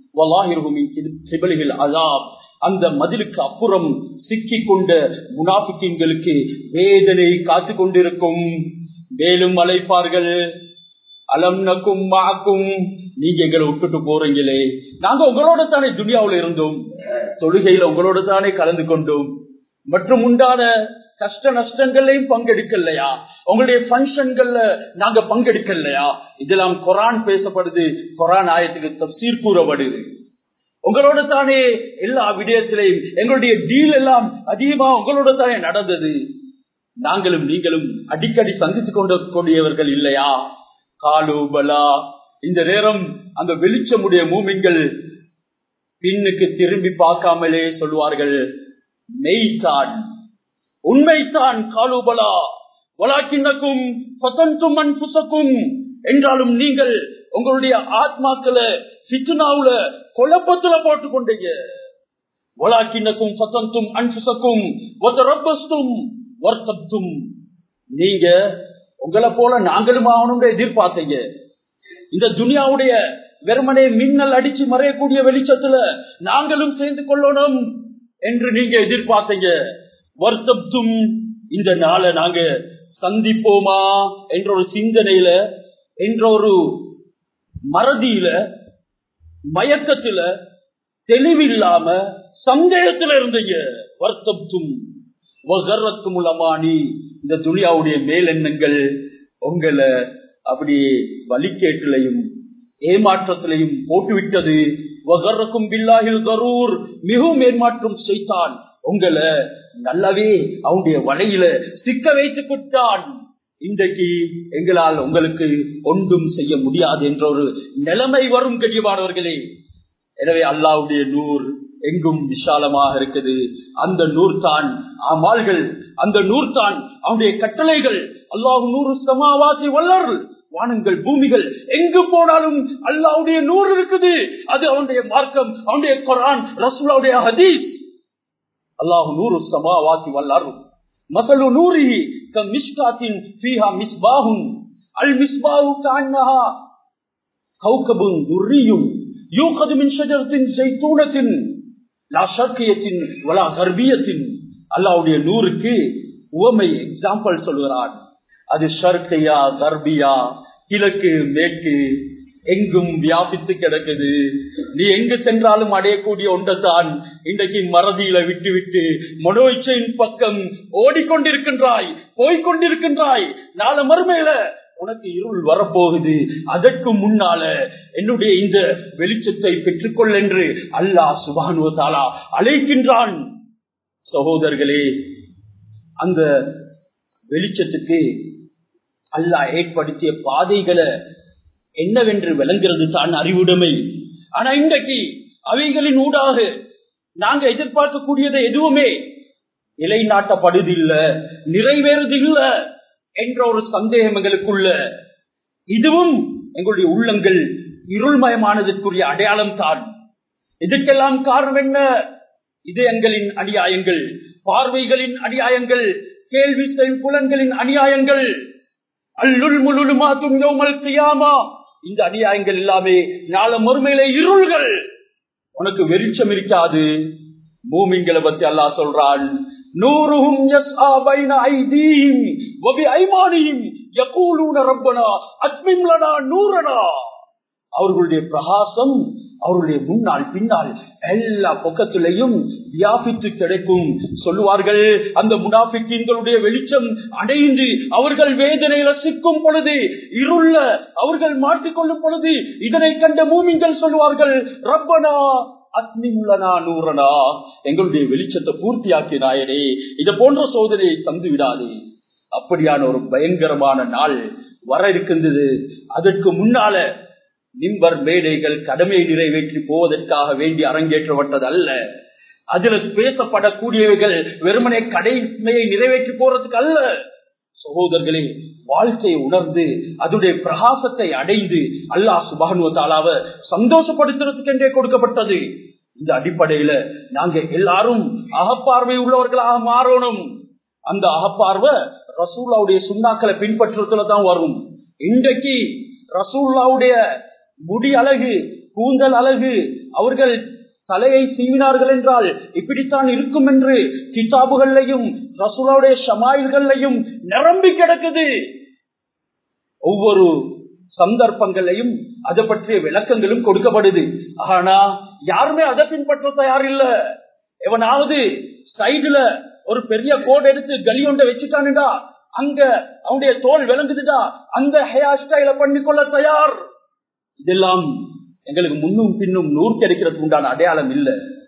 அதாப் அந்த மதிலுக்கு அப்புறம் சிக்கி கொண்ட முனாபிக்கின்களுக்கு வேதனை காத்து கொண்டிருக்கும் மேலும் அழைப்பார்கள் அலம் நக்கும் மாக்கும் நீங்க எங்களை விட்டுட்டு போறீங்களே நாங்க உங்களோட தானே துனியாவில் இருந்தோம் தொழுகையில உங்களோட தானே கலந்து கொண்டோம் மற்றும் உண்டான கஷ்ட நஷ்டங்களையும் பங்கெடுக்கலையா உங்களுடைய பங்கன்கள்ல நாங்க பங்கெடுக்கலையா இதெல்லாம் குரான் பேசப்படுது குரான் ஆயத்துக்கு தப்சீர் கூறப்படுது உங்களோட தானே எல்லா விடயத்திலையும் எங்களுடைய டீல் எல்லாம் அதிகமா உங்களோட தானே நடந்தது நாங்களும் நீங்களும் அடிக்கடி சந்தித்துக் கொண்டக்கூடியவர்கள் இல்லையா காலு பலா இந்த நேரம் அந்த வெளிச்சமுடைய மூமின்கள் பின்னுக்கு திரும்பி பார்க்காமலே சொல்வார்கள் மெய்தான் உண்மைத்தான் காலுபலா வலாக்கினக்கும் பதந்தும் அன்புசக்கும் என்றாலும் நீங்கள் உங்களுடைய ஆத்மாக்களை பித்துனாவுல குழப்பத்துல போட்டு கொண்டீங்க வலாக்கினக்கும் பதந்தும் அன்புசக்கும் ரப்பஸ்தும் வர்த்தப்தும் நீங்க உங்களை போல நாங்களும் ஆகணும் எதிர்பார்த்தீங்க இந்த துனியாவுடைய வெறுமனே மின்னல் அடிச்சு மறையக்கூடிய வெளிச்சத்துல நாங்களும் சேர்ந்து கொள்ளணும் என்று நீங்க எதிர்பார்த்தீங்க வருத்தப்தும் இந்த நாளை நாங்க சந்திப்போமா என்ற ஒரு சிந்தனையில என்ற ஒரு மறதியில மயக்கத்துல தெளிவில்லாம சந்தேகத்துல இருந்தீங்க வருத்தப்தும் வகரத்தும் உலமானி இந்த துனியாவுடைய மேலெண்ணங்கள் உங்களை அப்படியே வலிக்கேட்டிலையும் ஏமாற்றத்திலையும் போட்டுவிட்டது வகரக்கும் பில்லாஹில் கரூர் மிகவும் ஏமாற்றம் செய்தான் உங்களை நல்லாவே அவனுடைய வலையில சிக்க வைத்து விட்டான் இன்றைக்கு எங்களால் உங்களுக்கு ஒன்றும் செய்ய முடியாது என்ற ஒரு நிலைமை வரும் கடிவானவர்களே எனவே அல்லாவுடைய நூர் எங்கும் விசாலமாக இருக்குது அந்த நூர் தான் அமால்கள் அந்த நூர் தான் அவனுடைய கட்டளைகள் அல்லாஹ் நூறு சமாவாசி வல்லர் வானங்கள் பூமிகள் எங்கு போனாலும் அல்லாவுடைய நூறு இருக்குது அது அவனுடைய மார்க்கம் அவனுடைய குரான் ரசூலாவுடைய ஹதீஸ் அல்லாஹ் நூறு சமாவாசி வல்லர் மசலு நூரிஹி கமிஷ்காத்தின் ஃபீஹா மிஸ்பாஹுன் அல் மிஸ்பாஹு கான்னஹா கௌகபுன் துர்ரியும் யூகது மின் ஷஜரத்தின் ஜைத்தூனத்தின் லா ஷர்கியத்தின் வலா கர்பியத்தின் அல்லாவுடைய நூறுக்கு உவமை எக்ஸாம்பிள் சொல்கிறான் அது ஷர்கையா கர்பியா கிழக்கு மேற்கு எங்கும் வியாபித்து கிடக்குது நீ எங்கு சென்றாலும் அடையக்கூடிய ஒன்றைத்தான் இன்றைக்கு மறதியில விட்டு விட்டு மனோ இச்சையின் பக்கம் ஓடிக்கொண்டிருக்கின்றாய் போய்கொண்டிருக்கின்றாய் நாளை மறுமையில உனக்கு இருள் வரப்போகுது அதற்கு முன்னால என்னுடைய இந்த வெளிச்சத்தை பெற்றுக்கொள் என்று அல்லாஹ் சுபானுவ தாலா அழைக்கின்றான் சகோதரர்களே அந்த வெளிச்சத்துக்கு அல்லாஹ் ஏற்படுத்திய பாதைகளை என்னவென்று விளங்குறது தான் அறிவுடைமை ஆனா இன்றைக்கு அவைகளின் ஊடாக நாங்க எதிர்பார்க்கக்கூடியது எதுவுமே நிலைநாட்டப்படுதில்லை நிறைவேறுதில்லை என்ற ஒரு சந்தேகம் எங்களுக்குள்ள இதுவும் எங்களுடைய உள்ளங்கள் இருள்மயமானதற்குரிய அடையாளம் தான் இதற்கெல்லாம் காரணம் என்ன இது எங்களின் அநியாயங்கள் பார்வைகளின் அநியாயங்கள் கேள்வி செல் புலன்களின் அநியாயங்கள் அல்லுள் முழுமா துங்கோமல் கியாமா இந்த அநியாயங்கள் எல்லாமே நாள மறுமையில இருள்கள் உனக்கு வெளிச்சம் இருக்காது பூமிங்களை பத்தி அல்லா சொல்றான் நூறுகும் ஐதீம் வபி ஐமானியும் யகூலூன ரப்பனா அத்மிம்லனா நூறனா அவர்களுடைய பிரகாசம் அவருடைய முன்னால் பின்னால் எல்லா பக்கத்திலையும் வியாபித்து கிடைக்கும் சொல்லுவார்கள் அந்த முனாபிக்கின்களுடைய வெளிச்சம் அடைந்து அவர்கள் வேதனையில சிக்கும் பொழுது இருள்ள அவர்கள் மாட்டிக்கொள்ளும் பொழுது இதனை கண்ட மூமிங்கள் சொல்லுவார்கள் ரப்பனா அக்னிமுள்ளனா நூறனா எங்களுடைய வெளிச்சத்தை பூர்த்தியாக்கி நாயனே இதை போன்ற சோதனையை தந்து விடாதே அப்படியான ஒரு பயங்கரமான நாள் வர இருக்கின்றது அதற்கு முன்னால நிம்பர் மேடைகள் கடமையை நிறைவேற்றி போவதற்காக வேண்டி அரங்கேற்றப்பட்டது அல்ல அதுல பேசப்படக்கூடியவைகள் வெறுமனே கடமையை நிறைவேற்றி போறதுக்கு அல்ல சகோதரர்களே வாழ்க்கையை உணர்ந்து அதனுடைய பிரகாசத்தை அடைந்து அல்லாஹ் சுபானுவ தாலாவ சந்தோஷப்படுத்துறதுக்கு என்றே கொடுக்கப்பட்டது இந்த அடிப்படையில நாங்க எல்லாரும் அகப்பார்வை உள்ளவர்களாக மாறணும் அந்த அகப்பார்வை ரசூல்லாவுடைய சுண்ணாக்களை பின்பற்றுறதுல தான் வரும் இன்றைக்கு ரசூல்லாவுடைய முடி அழகு கூந்தல் அழகு அவர்கள் தலையை சீவினார்கள் என்றால் இப்படித்தான் இருக்கும் என்று கிதாபுகள்லையும் ரசூலாவுடைய ஷமாயில்கள்லையும் நிரம்பி கிடக்குது ஒவ்வொரு சந்தர்ப்பங்களையும் அதை பற்றிய விளக்கங்களும் கொடுக்கப்படுது ஆனா யாருமே அதை பின்பற்ற தயார் இல்ல எவனாவது சைடுல ஒரு பெரிய கோட் எடுத்து கலியொண்ட வச்சுட்டானுடா அங்க அவனுடைய தோல் விளங்குதுடா அந்த ஹேர் ஸ்டைல பண்ணிக்கொள்ள தயார் இதெல்லாம் எங்களுக்கு முன்னும் பின்னும் நூறு கிடைக்கிறதுக்கு உண்டான அடையாளம் இல்ல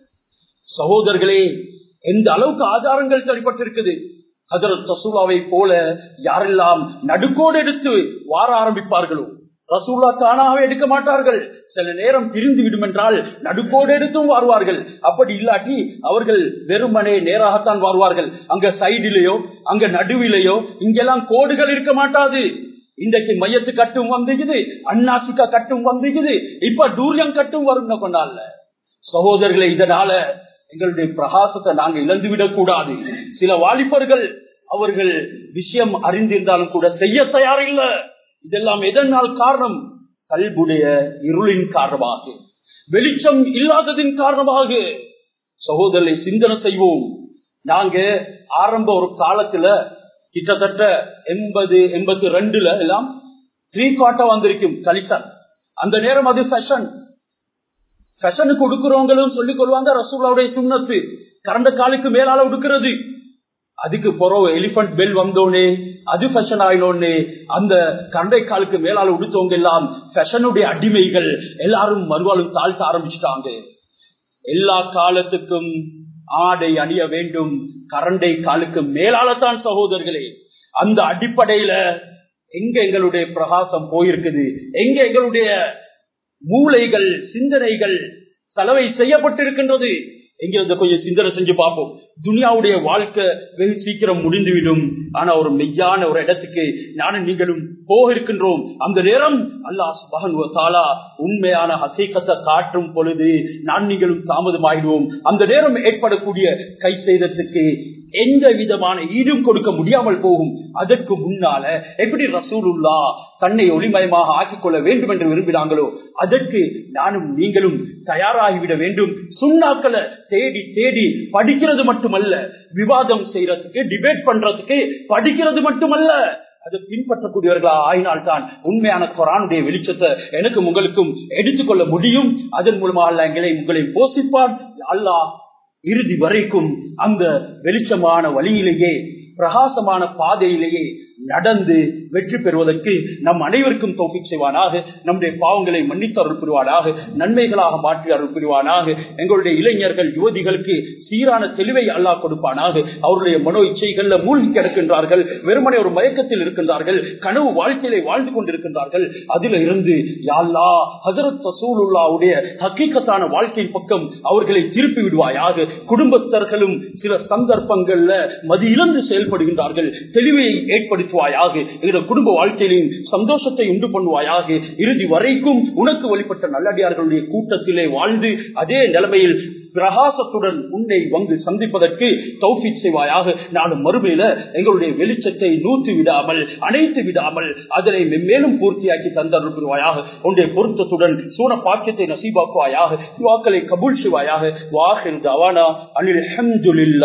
சகோதரர்களே எந்த அளவுக்கு ஆதாரங்கள் தடைப்பட்டிருக்குது ஹதரத் ரசூலாவை போல யாரெல்லாம் நடுக்கோடு எடுத்து வார ஆரம்பிப்பார்களோ ரசூலா தானாகவே எடுக்க மாட்டார்கள் சில நேரம் பிரிந்து விடும் என்றால் நடுக்கோடு எடுத்தும் வாருவார்கள் அப்படி இல்லாட்டி அவர்கள் வெறுமனே நேராகத்தான் வாருவார்கள் அங்க சைடிலேயோ அங்க நடுவிலேயோ இங்கெல்லாம் கோடுகள் இருக்க மாட்டாது இன்றைக்கு மையத்து கட்டும் வந்துக்குது அண்ணாசிக்கா கட்டும் வந்துக்குது இப்ப டூரியம் கட்டும் வரும் கொண்டால சகோதரர்களை இதனால எங்களுடைய பிரகாசத்தை நாங்க இழந்து விடக் கூடாது சில வாலிபர்கள் அவர்கள் விஷயம் அறிந்திருந்தாலும் கூட செய்ய தயாரில்ல இதெல்லாம் எதனால் காரணம் கல்புடைய இருளின் காரணமாக வெளிச்சம் இல்லாததின் காரணமாக சகோதரரை சிந்தனை செய்வோம் நாங்க ஆரம்ப ஒரு காலத்துல கிட்டத்தட்ட எண்பது எண்பத்தி ரெண்டுல எல்லாம் த்ரீ குவார்ட்டா வந்திருக்கும் கலிசன் அந்த நேரம் அது ஃபேஷன் ஃபேஷனுக்கு கொடுக்கிறவங்களும் சொல்லிக் கொள்வாங்க ரசூலாவுடைய சுண்ணத்து கரண்ட காலுக்கு மேலால உடுக்கிறது அதுக்கு பிறகு எலிபென்ட் பெல் வந்தோடனே அது ஃபேஷன் ஆயினோடனே அந்த கண்டை காலுக்கு மேலால உடுத்தவங்க எல்லாம் ஃபேஷனுடைய அடிமைகள் எல்லாரும் மறுவாலும் தாழ்த்த ஆரம்பிச்சுட்டாங்க எல்லா காலத்துக்கும் ஆடை அணிய வேண்டும் கரண்டை காலுக்கு மேலாலத்தான் சகோதரர்களே அந்த அடிப்படையில எங்க எங்களுடைய பிரகாசம் போயிருக்குது எங்க எங்களுடைய மூளைகள் சிந்தனைகள் செலவை செய்யப்பட்டிருக்கின்றது எங்கிருந்து கொஞ்சம் சிந்தனை செஞ்சு பார்ப்போம் துனியாவுடைய வாழ்க்கை வெகு சீக்கிரம் முடிந்துவிடும் ஆனா ஒரு மெய்யான ஒரு இடத்துக்கு நானும் நீங்களும் போக இருக்கின்றோம் அந்த நேரம் அல்லாஹ் சுபகன் உண்மையான ஹசீக்கத்தை காட்டும் பொழுது நான் நீங்களும் தாமதமாகிடுவோம் அந்த நேரம் ஏற்படக்கூடிய கை செய்தத்துக்கு எந்த விதமான ஈடும் கொடுக்க முடியாமல் போகும் அதற்கு முன்னால எப்படி ரசூலுல்லா தன்னை ஒளிமயமாக ஆக்கிக் கொள்ள வேண்டும் என்று விரும்பினாங்களோ அதற்கு நானும் நீங்களும் தயாராகிவிட வேண்டும் சுண்ணாக்களை தேடி தேடி படிக்கிறது மட்டுமல்ல விவாதம் செய்யறதுக்கு டிபேட் பண்றதுக்கு படிக்கிறது மட்டுமல்ல அது பின்பற்றக்கூடியவர்களா ஆயினால்தான் உண்மையான குரானுடைய வெளிச்சத்தை எனக்கும் உங்களுக்கும் எடுத்துக்கொள்ள முடியும் அதன் மூலமாக அல்லாஹ் எங்களை உங்களை போஷிப்பான் அல்லாஹ் இறுதி வரைக்கும் அந்த வெளிச்சமான வழியிலேயே பிரகாசமான பாதையிலேயே நடந்து வெற்றி பெறுவதற்கு நம் அனைவருக்கும் தோப்பிக் செய்வானாக நம்முடைய பாவங்களை மன்னித்து அருள் புரிவானாக நன்மைகளாக மாற்றி அருள் புரிவானாக எங்களுடைய இளைஞர்கள் யுவதிகளுக்கு சீரான தெளிவை அல்லாஹ் கொடுப்பானாக அவருடைய மனோ இச்சைகள்ல மூழ்கி கிடக்கின்றார்கள் வெறுமனை ஒரு மயக்கத்தில் இருக்கின்றார்கள் கனவு வாழ்க்கையிலே வாழ்ந்து கொண்டிருக்கின்றார்கள் அதில இருந்து யாழ்லா ஹசரத் ரசூலுல்லாவுடைய ஹக்கீக்கத்தான வாழ்க்கையின் பக்கம் அவர்களை திருப்பி விடுவாயாக குடும்பஸ்தர்களும் சில சந்தர்ப்பங்கள்ல மதி இழந்து செயல்படுகின்றார்கள் தெளிவை ஏற்படுத்துவாயாக எங்களுடைய குடும்ப வாழ்க்கையிலும் சந்தோஷத்தை உண்டு பண்ணுவாயாக இறுதி வரைக்கும் உனக்கு வழிபட்ட நல்லடியார்களுடைய கூட்டத்திலே வாழ்ந்து அதே நிலைமையில் பிரகாசத்துடன் உன்னை வந்து சந்திப்பதற்கு தௌஃபிக் செய்வாயாக நானும் மறுமையில எங்களுடைய வெளிச்சத்தை நூற்றி விடாமல் அணைத்து விடாமல் அதனை மென்மேலும் பூர்த்தியாக்கி தந்தருள் புரிவாயாக உன்னுடைய பொருத்தத்துடன் சூன பாக்கியத்தை நசீபாக்குவாயாக வாக்களை கபூல் செய்வாயாக வாஹிர் தவானா அனில்